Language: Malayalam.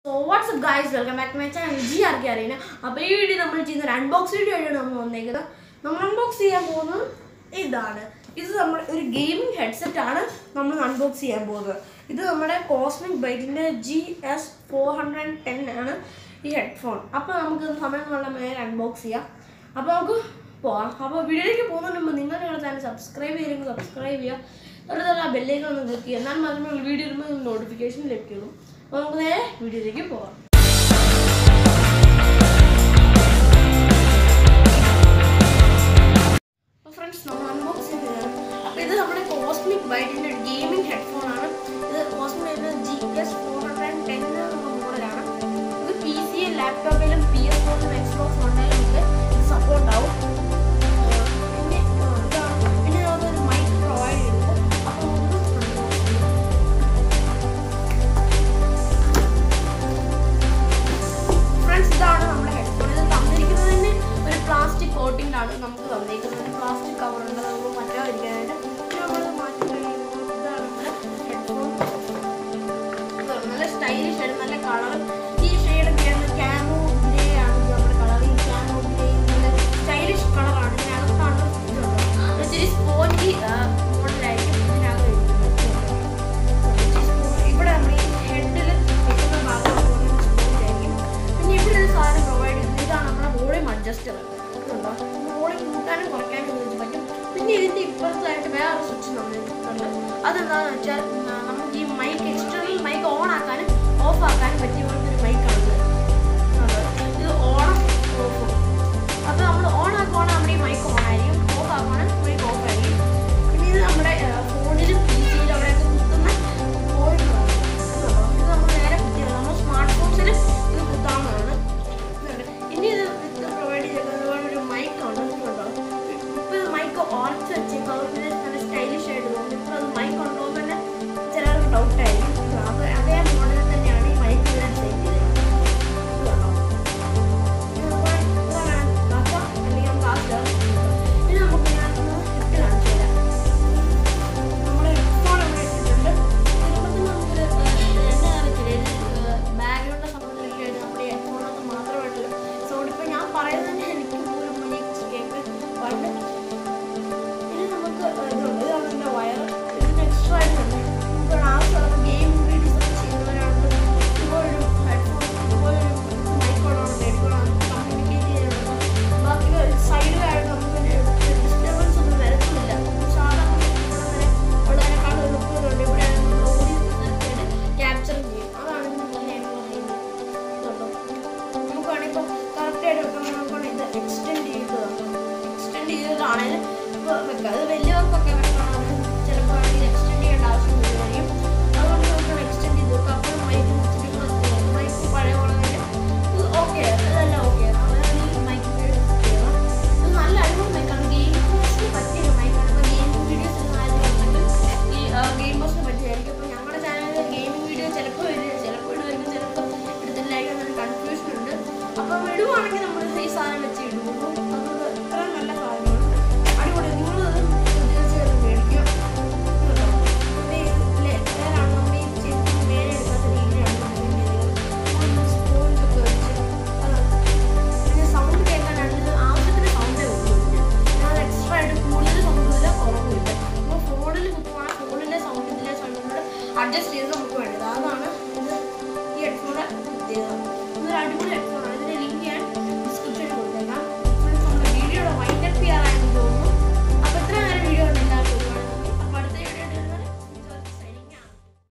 So what's up guys welcome back to my channel G R K അറിയുന്ന അപ്പോൾ ഈ വീഡിയോ നമ്മൾ ചെയ്യുന്ന ഒരു അൺബോക്സ് വീഡിയോ ആയിട്ടാണ് നമ്മൾ വന്നേക്കുന്നത് നമ്മൾ അൺബോക്സ് ചെയ്യാൻ പോകുന്നത് ഇതാണ് ഇത് നമ്മൾ ഒരു ഗെയിമിംഗ് ഹെഡ്സെറ്റ് ആണ് നമ്മൾ അൺബോക്സ് ചെയ്യാൻ പോകുന്നത് ഇത് നമ്മുടെ കോസ്മിക് ബൈറ്റിൻ്റെ G S four hundred ten ആണ് ഈ ഹെഡ്ഫോൺ അപ്പോൾ നമുക്ക് സമയം കൊണ്ട് മേലെ അൺബോക്സ് ചെയ്യാം അപ്പോൾ നമുക്ക് പോവാം അപ്പോൾ വീഡിയോയിലേക്ക് പോകുന്നതിന് മുമ്പ് നിങ്ങൾ ഞങ്ങളുടെ ചാനൽ സബ്സ്ക്രൈബ് ചെയ്തെങ്കിൽ സബ്സ്ക്രൈബ് ചെയ്യുക തൊട്ടടുത്തുള്ള ആ ബെല്ലേക്ക് ഒന്ന് ക്ലിക്ക് ചെയ്യുക എന്നാൽ മാത്രമേ വീഡിയോ ഇടുമ്പോൾ നോട്ടിഫിക്കേഷൻ ലഭിക്കുള്ളൂ അപ്പോൾ നമുക്ക് നേരെ വീഡിയോയിലേക്ക് പോവാം അപ്പോൾ ഫ്രണ്ട്സ് നമ്മൾ അൺബോക്സ് ചെയ്യുകയാണ് അപ്പോൾ ഇത് നമ്മുടെ കോസ്മിക് ബൈറ്റിൻ്റെ ഗെയിമിംഗ് ഹെഡ്ഫോൺ ആണ് ഇത് കോസ്മിക് ബൈറ്റിൻ്റെ G S four hundred ten എന്ന മോഡലാണ് ഇത് പി സി ലാപ്ടോപ്പിലും പി എസ് ഫോണിലും എക്സ്ബോക്സ് ഓൺലൈനിലും ഒക്കെ ഇത് സപ്പോർട്ട് ആവും പിന്നെ ആ, ഇതാണ് പിന്നെ നമുക്കൊരു മൈക്ക് പ്രൊവൈഡ് ചെയ്തിട്ട് അപ്പോൾ നമുക്ക് unbox ചെയ്യാം. ഫ്രണ്ട്സ് ഇതാണ് നമ്മുടെ ഹെഡ്ഫോൺ ഇത് തന്നിരിക്കുന്നത് തന്നെ ഒരു പ്ലാസ്റ്റിക് കോട്ടിങ്ങിലാണ് നമുക്ക് തന്നിരിക്കുന്നത് പ്ലാസ്റ്റിക് കവർ ഉണ്ട് നമുക്ക് മാറ്റാതിരിക്കാനായിട്ട് പിന്നെ നമ്മൾ മാറ്റി കഴിയുമ്പോൾ ഇതാണ് നമ്മുടെ ഹെഡ്ഫോൺ ഇതാണ് നല്ല സ്റ്റൈലിഷ് ആയിട്ട് നല്ല കളർ ഈ ഷെയ്ഡൊക്കെയാണ് ക്യാമോ ഗ്രേ ആണ് ഇത് നമ്മുടെ കളർ ഈ ക്യാമോ ഗ്രേ നല്ല സ്റ്റൈലിഷ് കളറാണ് ഇതിനകത്താണ് ഇതുള്ളത് ഇച്ചിരി സ്പോഞ്ചി മോഡലായിരിക്കും ഇതിനകത്ത് ഇരിക്കുന്നത്. ഇവിടെ നമ്മൾ ഈ ഹെഡിൽ വെക്കുന്ന ഭാഗം ആയിരിക്കും പിന്നെ ഇവിടെ ഒരു സാധനം പ്രൊവൈഡ് ചെയ്യുന്നത് ഇതാണ് നമ്മുടെ വോളിയം അഡ്ജസ്റ്റർ ഇതുണ്ടോ വോളിയം കൂട്ടാനും കുറയ്ക്കാനും ഉപയോഗിച്ച് പറ്റും പിന്നെ ഇതിന്റെ ഇപ്പുറത്തായിട്ട് വേറെ സ്വിച്ച് നമ്മളുണ്ട് അതെന്താണെന്ന് വെച്ചാൽ ആ, നമുക്ക് ഈ മൈക്ക് എക്സ്റ്റേണൽ മൈക്ക് ഓൺ ആക്കാനും ഓഫ് ആക്കാനും പറ്റിയ പോലത്തെ ഒരു മൈക്കാണ് ഇത് ഓണും ഓഫും അപ്പോൾ നമ്മൾ ഓൺ ആക്കുവാണെങ്കിൽ നമ്മുടെ ഈ മൈക്ക് ഓൺ ആയിരിക്കും ഓഫ് ആക്കുവാണെങ്കിൽ മൈക്ക് ഓഫ് ആയിരിക്കും പിന്നെ ഇത് നമ്മുടെ ഫോണിലും പി സിയിലും അവിടെയൊക്കെ കുത്തുന്ന പോയിന്റാണ് ഇത് നമ്മൾ നേരെ കുത്തിയത് നമ്മൾ സ്മാർട്ട് ഫോൺസിൽ ഇത് കുത്താവുന്നതാണ് ഇതുണ്ട്. ഇനി ഇത് വിത്ത് പ്രൊവൈഡ് ചെയ്തിട്ടുള്ള ഒരു മൈക്ക് ഉണ്ട് ഇതുണ്ടോ ഇപ്പൊ ഇത് മൈക്ക് ഓർച്ച് വെച്ചേക്കും അതുകൊണ്ട് ഇത് നല്ല സ്റ്റൈലിഷ് ആയിട്ട് തോന്നും ഇപ്പൊ അത് മൈക്ക് ഉണ്ടോ എന്ന് തന്നെ ചിലർക്ക് ഡൗട്ട് ആയിരിക്കും അത് അതേ മോഡലിൽ തന്നെയാണ് ഈ മൈക്ക് ഇതിനെ സെറ്റ് ചെയ്തത് ഇതുണ്ടോ ഇത് നമ്മുടെ ഇതാണ് കാക്ക അല്ലെങ്കിൽ നമുക്ക് ആ ഇനി നമുക്ക് ഞാൻ ഒന്ന് ഇട്ട് കാണിച്ചു തരാം നമ്മുടെ ഹെഡ്ഫോൺ ഇവിടെ ഇട്ടിട്ടുണ്ട് ഇതിനകത്ത് നമുക്കൊരു എന്നാ അറിയത്തില്ല ബാക്ക്ഗ്രൗണ്ട് സംബന്ധിച്ച് നമ്മുടെ ഹെഡ്ഫോണൊക്കെ മാത്രമായിട്ടുള്ള സൗണ്ട് ഇപ്പം ഞാൻ പറയുന്നത് തന്നെ എനിക്ക് പോലും മൈക്ക് കേക്ക് പാട്ട് ഇനി നമുക്ക് ഇതുണ്ട് ഇതാണ് എൻ്റെ വയർ ഇതിന് എക്സ്ട്രാ ആയിട്ടുണ്ട് നമുക്ക് ആവശ്യമുള്ള ഗെയിം വീഡിയോസ് ഒക്കെ ചെയ്യുന്നവരാണെങ്കിൽ ഇതുപോലൊരു ഹെഡ്ഫോൺ ഇതുപോലൊരു മൈക്കോടാണ് മേടിക്കണം കമ്മ്യൂണിക്കേറ്റ് ചെയ്യാനുള്ള ബാക്കി സൈഡിലായിട്ട് നമുക്ക് ഡിസ്റ്റർബൻസ് ഒന്നും വരത്തില്ല സാധാരണ വരെ ഉള്ളതിനേക്കാൾ എളുപ്പമുണ്ട് ഇവിടെ നമ്മൾ ഓടി ക്യാപ്ചർ ചെയ്യും അതാണ് ഇതിന് മെയിനായിട്ട് പറയുന്നത് കേട്ടോ നമുക്ക് വേണമെങ്കിൽ ഇപ്പോൾ കറക്റ്റായിട്ട് വെക്കാൻ നമുക്ക് വേണമെങ്കിൽ ഇത് എക്സ്റ്റെൻഡ് ചെയ്ത് എക്സ്റ്റെൻഡ് ചെയ്തതാണെങ്കിൽ ഇപ്പോൾ വെക്കാം അത് വലിയവർക്കൊക്കെ വെക്കണമെങ്കിൽ ചിലപ്പോൾ വേണമെങ്കിൽ എക്സ്റ്റെൻഡ് ചെയ്യേണ്ട ആവശ്യം വരുമായിരിക്കും അതുകൊണ്ട് നമുക്ക് എക്സ്റ്റെൻഡ് ചെയ്ത് വെക്കാം അപ്പോൾ മൈക്ക് മുച്ചിട്ട് മൈക്ക് പഴയ പോലെ തന്നെ ഇത് ഓക്കെ അതെല്ലാം ഓക്കെ അവരാണ് ഈ മൈക്ക് ചെയ്യണം ഇത് നല്ല അടിപൊളി മൈക്കാണ് ഗെയിമേഴ്സിന് പറ്റിയ മൈക്കാണ് ഇപ്പോൾ ഗെയിമിംഗ് വീഡിയോസ് ആയതുകൊണ്ടെങ്കിൽ ഈ ഗെയിമേഴ്സിന് പറ്റിയായിരിക്കും അപ്പോൾ ഞങ്ങളുടെ ചാനലിൽ ഗെയിമിംഗ് വീഡിയോ ചിലപ്പോൾ വരിക ചിലപ്പോൾ ഇടുമായിരിക്കും ചിലപ്പോൾ എടുത്തില്ലായിരിക്കും എന്നൊരു കൺഫ്യൂഷൻ ഉണ്ട് അപ്പം ഇടുവാണെങ്കിൽ നമ്മൾ ഈ സാധനം വെച്ച് ഇടുള്ളൂ അത് ഇത്ര നല്ല സാധനമാണ് അടിപൊളി നിങ്ങളത് തീർച്ചയായിട്ടും മേടിക്കുക കേട്ടോ. പിന്നെ ഈ ലേ- വേറാണ് നമ്മൾ ഈ ചെരുപ്പ് മേലെ എടുക്കാത്ത രീതിയിലാണ് നമ്മൾ സ്പോഞ്ചൊക്കെ വെച്ച് അതാണ് പിന്നെ സൗണ്ട് കേൾക്കാനാണെങ്കിൽ ആവശ്യത്തിന് സൗണ്ടേ ഉള്ളൂ ഞാൻ എക്സ്ട്രാ ആയിട്ട് കൂടുതൽ സൗണ്ടില്ല കുറവില്ല നമ്മൾ ഫോണിൽ കുത്തുവാണെങ്കിൽ ഫോണിലെ സൗണ്ട് ഇതിലെ സൗണ്ടിനോട് അഡ്ജസ്റ്റ് ചെയ്ത് നമുക്ക് വേണ്ടത് അതാണ് ഇത് ഈ ഹെഡ്ഫോണിൻ്റെ പ്രത്യേകത ഇതൊരു അടിപൊളി ഹെഡ്ഫോണാണ്